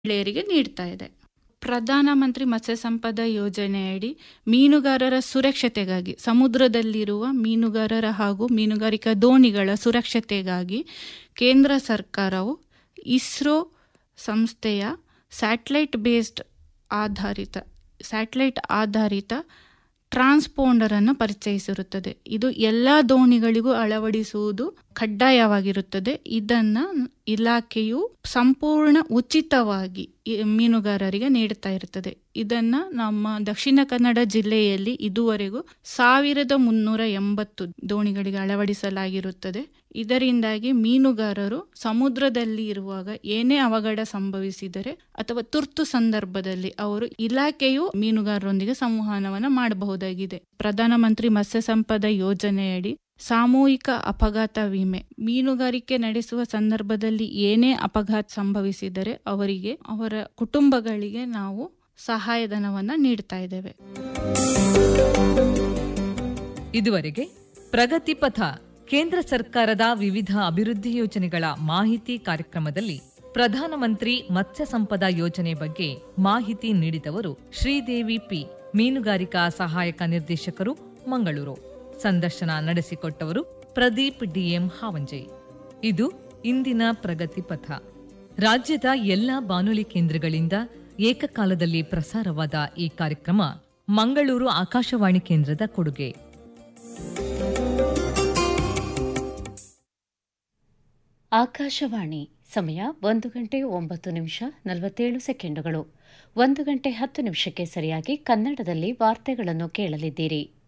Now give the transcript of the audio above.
ಮಹಿಳೆಯರಿಗೆ ನೀಡ್ತಾ ಇದೆ ಪ್ರಧಾನಮಂತ್ರಿ ಮತ್ಸ್ಯ ಸಂಪದ ಯೋಜನೆಯಡಿ ಮೀನುಗಾರರ ಸುರಕ್ಷತೆಗಾಗಿ ಸಮುದ್ರದಲ್ಲಿರುವ ಮೀನುಗಾರರ ಹಾಗೂ ಮೀನುಗಾರಿಕಾ ದೋಣಿಗಳ ಸುರಕ್ಷತೆಗಾಗಿ ಕೇಂದ್ರ ಸರ್ಕಾರವು ಇಸ್ರೋ ಸಂಸ್ಥೆಯ ಸ್ಯಾಟಲೈಟ್ ಬೇಸ್ಡ್ ಆಧಾರಿತ ಸ್ಯಾಟಲೈಟ್ ಆಧಾರಿತ ಟ್ರಾನ್ಸ್ಪೋಂಡರ್ ಅನ್ನು ಪರಿಚಯಿಸಿರುತ್ತದೆ ಇದು ಎಲ್ಲ ದೋಣಿಗಳಿಗೂ ಅಳವಡಿಸುವುದು ಕಡ್ಡಾಯವಾಗಿರುತ್ತದೆ ಇದನ್ನ ಇಲಾಖೆಯು ಸಂಪೂರ್ಣ ಉಚಿತವಾಗಿ ಈ ಮೀನುಗಾರರಿಗೆ ನೀಡುತ್ತಾ ಇರುತ್ತದೆ ಇದನ್ನ ನಮ್ಮ ದಕ್ಷಿಣ ಕನ್ನಡ ಜಿಲ್ಲೆಯಲ್ಲಿ ಇದುವರೆಗೂ ಸಾವಿರದ ಮುನ್ನೂರ ಎಂಬತ್ತು ದೋಣಿಗಳಿಗೆ ಅಳವಡಿಸಲಾಗಿರುತ್ತದೆ ಇದರಿಂದಾಗಿ ಮೀನುಗಾರರು ಸಮುದ್ರದಲ್ಲಿ ಇರುವಾಗ ಏನೇ ಅವಘಡ ಸಂಭವಿಸಿದರೆ ಅಥವಾ ತುರ್ತು ಸಂದರ್ಭದಲ್ಲಿ ಅವರು ಇಲಾಖೆಯು ಮೀನುಗಾರರೊಂದಿಗೆ ಸಂವಹನವನ್ನು ಮಾಡಬಹುದಾಗಿದೆ ಪ್ರಧಾನಮಂತ್ರಿ ಮತ್ಸ್ಯ ಸಂಪದ ಯೋಜನೆಯಡಿ ಸಾಮೂಹಿಕ ಅಪಘಾತ ವಿಮೆ ಮೀನುಗಾರಿಕೆ ನಡೆಸುವ ಸಂದರ್ಭದಲ್ಲಿ ಏನೇ ಅಪಘಾತ ಸಂಭವಿಸಿದರೆ ಅವರಿಗೆ ಅವರ ಕುಟುಂಬಗಳಿಗೆ ನಾವು ಸಹಾಯಧನವನ್ನ ನೀಡ್ತಾ ಇದ್ದೇವೆ ಇದುವರೆಗೆ ಪ್ರಗತಿ ಪಥ ಕೇಂದ್ರ ಸರ್ಕಾರದ ವಿವಿಧ ಅಭಿವೃದ್ಧಿ ಯೋಜನೆಗಳ ಮಾಹಿತಿ ಕಾರ್ಯಕ್ರಮದಲ್ಲಿ ಪ್ರಧಾನಮಂತ್ರಿ ಮತ್ಸ್ಯ ಸಂಪದ ಯೋಜನೆ ಬಗ್ಗೆ ಮಾಹಿತಿ ನೀಡಿದವರು ಶ್ರೀದೇವಿ ಪಿ ಮೀನುಗಾರಿಕಾ ಸಹಾಯಕ ನಿರ್ದೇಶಕರು ಮಂಗಳೂರು ಸಂದರ್ಶನ ನಡೆಸಿಕೊಟ್ಟವರು ಪ್ರದೀಪ್ ಡಿಎಂ ಹಾವಂಜೆ ಇದು ಇಂದಿನ ಪ್ರಗತಿ ಪಥ ರಾಜ್ಯದ ಎಲ್ಲಾ ಬಾನುಲಿ ಕೇಂದ್ರಗಳಿಂದ ಏಕಕಾಲದಲ್ಲಿ ಪ್ರಸಾರವಾದ ಈ ಕಾರ್ಯಕ್ರಮ ಮಂಗಳೂರು ಆಕಾಶವಾಣಿ ಕೇಂದ್ರದ ಕೊಡುಗೆ ಆಕಾಶವಾಣಿ ಸಮಯ ಒಂದು ಗಂಟೆ ಒಂಬತ್ತು ನಿಮಿಷ ನಲವತ್ತೇಳು ಸೆಕೆಂಡುಗಳು ಒಂದು ಗಂಟೆ ಹತ್ತು ನಿಮಿಷಕ್ಕೆ ಸರಿಯಾಗಿ ಕನ್ನಡದಲ್ಲಿ ವಾರ್ತೆಗಳನ್ನು ಕೇಳಲಿದ್ದೀರಿ